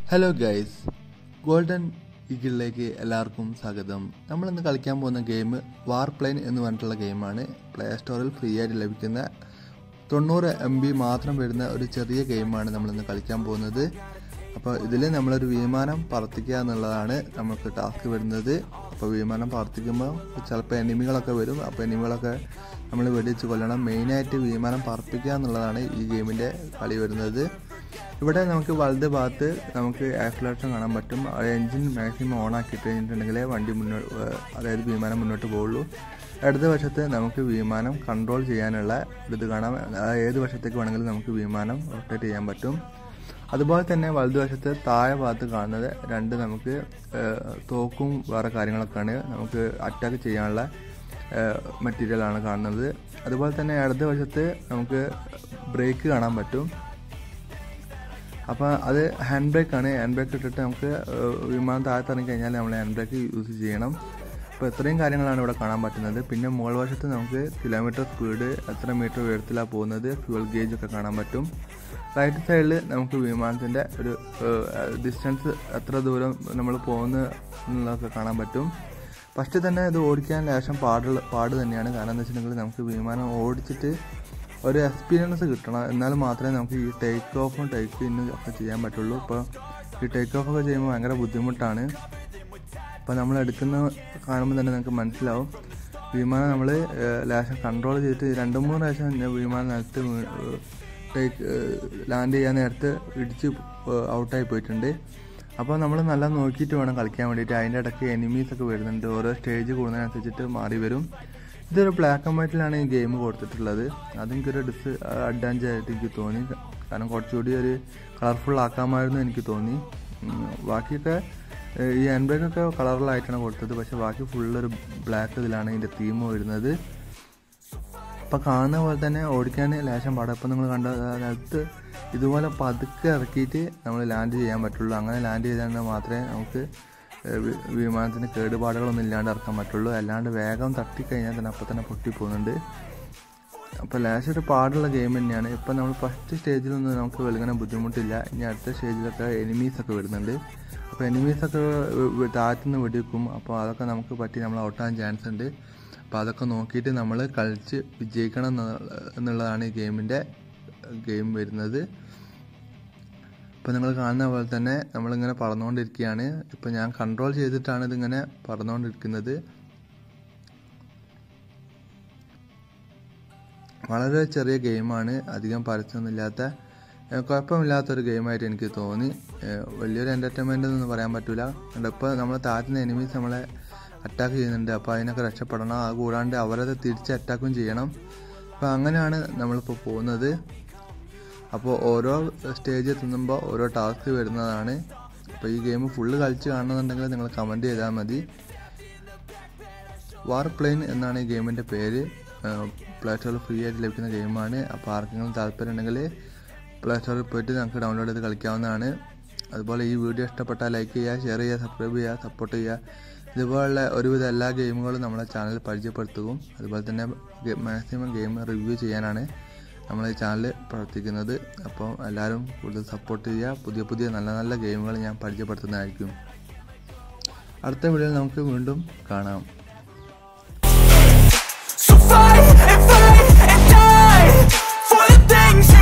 hello guys golden ഈഗിളിലേക്ക് എല്ലാവർക്കും സ്വാഗതം നമ്മൾ ഇന്ന് കളിക്കാൻ പോകുന്ന ഗെയിം വാർ പ്ലെയിൻ എന്ന് പറഞ്ഞിട്ടുള്ള ഗെയിമാണ് പ്ലേ സ്റ്റോറിൽ ഫ്രീ ആയിട്ട് ലഭിക്കുന്ന തൊണ്ണൂറ് എം ബി മാത്രം വരുന്ന ഒരു ചെറിയ ഗെയിമാണ് നമ്മൾ ഇന്ന് കളിക്കാൻ പോകുന്നത് അപ്പോൾ ഇതിൽ നമ്മളൊരു വിമാനം പറത്തിക്കുക എന്നുള്ളതാണ് നമുക്ക് ടാസ്ക് വരുന്നത് അപ്പോൾ വിമാനം പറത്തിക്കുമ്പോൾ ചിലപ്പോൾ എനിമികളൊക്കെ വരും അപ്പോൾ എനിമികളൊക്കെ നമ്മൾ വെടിച്ച് കൊല്ലണം മെയിനായിട്ട് വിമാനം പറപ്പിക്കുക എന്നുള്ളതാണ് ഈ ഗെയിമിൻ്റെ കളി വരുന്നത് ഇവിടെ നമുക്ക് വലത് ഭാഗത്ത് നമുക്ക് ആക്സിലേഷൻ കാണാൻ പറ്റും ആ എൻജിൻ മാക്സിമം ഓൺ ആക്കി കഴിഞ്ഞിട്ടുണ്ടെങ്കിലേ വണ്ടി മുന്നോട്ട് അതായത് വിമാനം മുന്നോട്ട് പോകുള്ളൂ ഇടത് വശത്ത് നമുക്ക് വിമാനം കൺട്രോൾ ചെയ്യാനുള്ള ഇത് കാണാം ആ ഏത് വശത്തേക്ക് വേണമെങ്കിലും നമുക്ക് വിമാനം റൊട്ടേറ്റ് ചെയ്യാൻ പറ്റും അതുപോലെ തന്നെ വലതുവശത്ത് താഴെ ഭാഗത്ത് കാണുന്നത് രണ്ട് നമുക്ക് തോക്കും വേറെ കാര്യങ്ങളൊക്കെയാണ് നമുക്ക് അറ്റാക്ക് ചെയ്യാനുള്ള മെറ്റീരിയലാണ് കാണുന്നത് അതുപോലെ തന്നെ ഇടത് വശത്ത് നമുക്ക് ബ്രേക്ക് കാണാൻ പറ്റും അപ്പോൾ അത് ഹാൻഡ് ബ്രേക്ക് ആണ് ഹാൻഡ് ബ്രേക്ക് ഇട്ടിട്ട് നമുക്ക് വിമാനം താഴത്ത് ഇറങ്ങി കഴിഞ്ഞാൽ നമ്മൾ ഹാൻഡ് ബ്രേക്ക് യൂസ് ചെയ്യണം അപ്പോൾ ഇത്രയും കാര്യങ്ങളാണ് ഇവിടെ കാണാൻ പറ്റുന്നത് പിന്നെ മുകൾ വശത്ത് നമുക്ക് കിലോമീറ്റർ സ്പീഡ് എത്ര മീറ്റർ ഉയരത്തിലാണ് പോകുന്നത് ഫ്യൂൽ ഗേജ് ഒക്കെ കാണാൻ പറ്റും റൈറ്റ് സൈഡിൽ നമുക്ക് വിമാനത്തിൻ്റെ ഒരു ഡിസ്റ്റൻസ് എത്ര ദൂരം നമ്മൾ പോകുന്നു എന്നുള്ളതൊക്കെ കാണാൻ പറ്റും ഫസ്റ്റ് തന്നെ ഇത് ഓടിക്കാൻ ലേശം പാടുള്ള പാട് തന്നെയാണ് കാരണം എന്താ വെച്ചിട്ടുണ്ടെങ്കിൽ നമുക്ക് വിമാനം ഓടിച്ചിട്ട് ഒരു എക്സ്പീരിയൻസ് കിട്ടണം എന്നാൽ മാത്രമേ നമുക്ക് ഈ ടേക്ക് ഓഫും ടേക്ക് ഇന്നും ഒക്കെ ചെയ്യാൻ പറ്റുള്ളൂ ഇപ്പോൾ ഈ ടേക്ക് ഓഫ് ഒക്കെ ചെയ്യുമ്പോൾ ഭയങ്കര ബുദ്ധിമുട്ടാണ് അപ്പോൾ നമ്മൾ എടുക്കുന്ന കാണുമ്പോൾ തന്നെ നമുക്ക് മനസ്സിലാവും വിമാനം നമ്മൾ ലേശം കൺട്രോൾ ചെയ്തിട്ട് രണ്ട് മൂന്ന് പ്രാവശ്യം വിമാനം നിലത്ത് ടേക്ക് ലാൻഡ് ചെയ്യാൻ നേരത്ത് ഇടിച്ച് ഔട്ടായി പോയിട്ടുണ്ട് അപ്പോൾ നമ്മൾ നല്ല നോക്കിയിട്ട് വേണം കളിക്കാൻ വേണ്ടിയിട്ട് അതിൻ്റെ ഇടയ്ക്ക് എനിമീസ് ഒക്കെ വരുന്നുണ്ട് ഓരോ സ്റ്റേജ് കൂടുന്നതിനനുസരിച്ചിട്ട് മാറി വരും ഇതൊരു ബ്ലാക്ക് ആൻഡ് വൈറ്റിലാണ് ഈ ഗെയിം കൊടുത്തിട്ടുള്ളത് അതെനിക്കൊരു ഡിസ് അഡ്വാൻറ്റേജ് ആയിട്ട് എനിക്ക് തോന്നി കാരണം കുറച്ചുകൂടി ഒരു കളർഫുൾ ആക്കാമായിരുന്നു എനിക്ക് തോന്നി ബാക്കിയൊക്കെ ഈ ഹാൻഡ് ബ്രേക്കൊക്കെ കളറിലായിട്ടാണ് കൊടുത്തത് പക്ഷെ ബാക്കി ഫുള്ളൊരു ബ്ലാക്ക് ഇതിലാണ് ഇതിൻ്റെ തീം വരുന്നത് ഇപ്പം കാണുന്ന പോലെ തന്നെ ഓടിക്കാൻ ലേശം പാടാം ഇപ്പം നിങ്ങൾ കണ്ട അതായത് ഇതുപോലെ പതുക്കെ ഇറക്കിയിട്ട് നമ്മൾ ലാൻഡ് ചെയ്യാൻ പറ്റുള്ളൂ അങ്ങനെ ലാൻഡ് ചെയ്താൽ മാത്രമേ നമുക്ക് വിമാനത്തിന് കേടുപാടുകളൊന്നും ഇല്ലാണ്ട് ഇറക്കാൻ പറ്റുള്ളൂ അല്ലാണ്ട് വേഗം തട്ടിക്കഴിഞ്ഞാൽ തന്നെ അപ്പം തന്നെ പൊട്ടിപ്പോകുന്നുണ്ട് അപ്പോൾ ലാസ്റ്റ് ഒരു പാടുള്ള ഗെയിം തന്നെയാണ് ഇപ്പം നമ്മൾ ഫസ്റ്റ് സ്റ്റേജിലൊന്നും നമുക്ക് വെളുങ്ങനെ ബുദ്ധിമുട്ടില്ല ഇനി അടുത്ത സ്റ്റേജിലൊക്കെ എനിമീസൊക്കെ വരുന്നുണ്ട് അപ്പോൾ എനിമീസൊക്കെ താഴ്ത്തുനിന്ന് വെടിവെക്കും അപ്പോൾ അതൊക്കെ നമുക്ക് പറ്റി നമ്മൾ ഔട്ടാൻ ചാൻസ് ഉണ്ട് അപ്പോൾ അതൊക്കെ നോക്കിയിട്ട് നമ്മൾ കളിച്ച് വിജയിക്കണം എന്നുള്ളതാണ് ഈ ഗെയിമിൻ്റെ ഗെയിം വരുന്നത് ഇപ്പോൾ നിങ്ങൾ കാണുന്ന പോലെ തന്നെ നമ്മളിങ്ങനെ പറന്നുകൊണ്ടിരിക്കുകയാണ് ഇപ്പോൾ ഞാൻ കൺട്രോൾ ചെയ്തിട്ടാണ് ഇതിങ്ങനെ പറന്നുകൊണ്ടിരിക്കുന്നത് വളരെ ചെറിയ ഗെയിമാണ് അധികം പരസ്യമൊന്നുമില്ലാത്ത കുഴപ്പമില്ലാത്തൊരു ഗെയിമായിട്ട് എനിക്ക് തോന്നി വലിയൊരു എൻ്റർടൈൻമെൻ്റ് ഒന്നും പറയാൻ പറ്റില്ല ഇപ്പോൾ നമ്മൾ താഴ്ത്തുന്ന എനിമീസ് നമ്മളെ അറ്റാക്ക് ചെയ്യുന്നുണ്ട് അപ്പോൾ അതിനൊക്കെ രക്ഷപ്പെടണം അത് കൂടാണ്ട് അവരത് തിരിച്ച് അറ്റാക്കും ചെയ്യണം അപ്പോൾ അങ്ങനെയാണ് നമ്മളിപ്പോൾ പോകുന്നത് അപ്പോൾ ഓരോ സ്റ്റേജ് എത്തുമ്പോൾ ഓരോ ടാസ്ക് വരുന്നതാണ് അപ്പോൾ ഈ ഗെയിം ഫുള്ള് കളിച്ച് കാണുന്നുണ്ടെങ്കിൽ നിങ്ങൾ കമൻറ്റ് ചെയ്താൽ മതി വാർ പ്ലെയിൻ എന്നാണ് ഈ ഗെയിമിൻ്റെ പേര് പ്ലേ സ്റ്റോറിൽ ഫ്രീ ആയിട്ട് ലഭിക്കുന്ന ഗെയിമാണ് അപ്പോൾ ആർക്കെങ്കിലും താല്പര്യം ഉണ്ടെങ്കിൽ പ്ലേ സ്റ്റോറിൽ പോയിട്ട് നമുക്ക് ഡൗൺലോഡ് ചെയ്ത് കളിക്കാവുന്നതാണ് അതുപോലെ ഈ വീഡിയോ ഇഷ്ടപ്പെട്ടാൽ ലൈക്ക് ചെയ്യുക ഷെയർ ചെയ്യുക സബ്സ്ക്രൈബ് ചെയ്യുക സപ്പോർട്ട് ചെയ്യുക ഇതുപോലുള്ള ഒരുവിധ എല്ലാ ഗെയിമുകളും നമ്മളെ ചാനൽ പരിചയപ്പെടുത്തുകയും അതുപോലെ തന്നെ മാക്സിമം ഗെയിം റിവ്യൂ ചെയ്യാനാണ് നമ്മൾ ഈ ചാനൽ പ്രവർത്തിക്കുന്നത് അപ്പോൾ എല്ലാവരും കൂടുതൽ സപ്പോർട്ട് ചെയ്യുക പുതിയ പുതിയ നല്ല നല്ല ഗെയിമുകൾ ഞാൻ പരിചയപ്പെടുത്തുന്നതായിരിക്കും അടുത്ത വീഡിയോയിൽ നമുക്ക് വീണ്ടും കാണാം So fight and fight and die for the things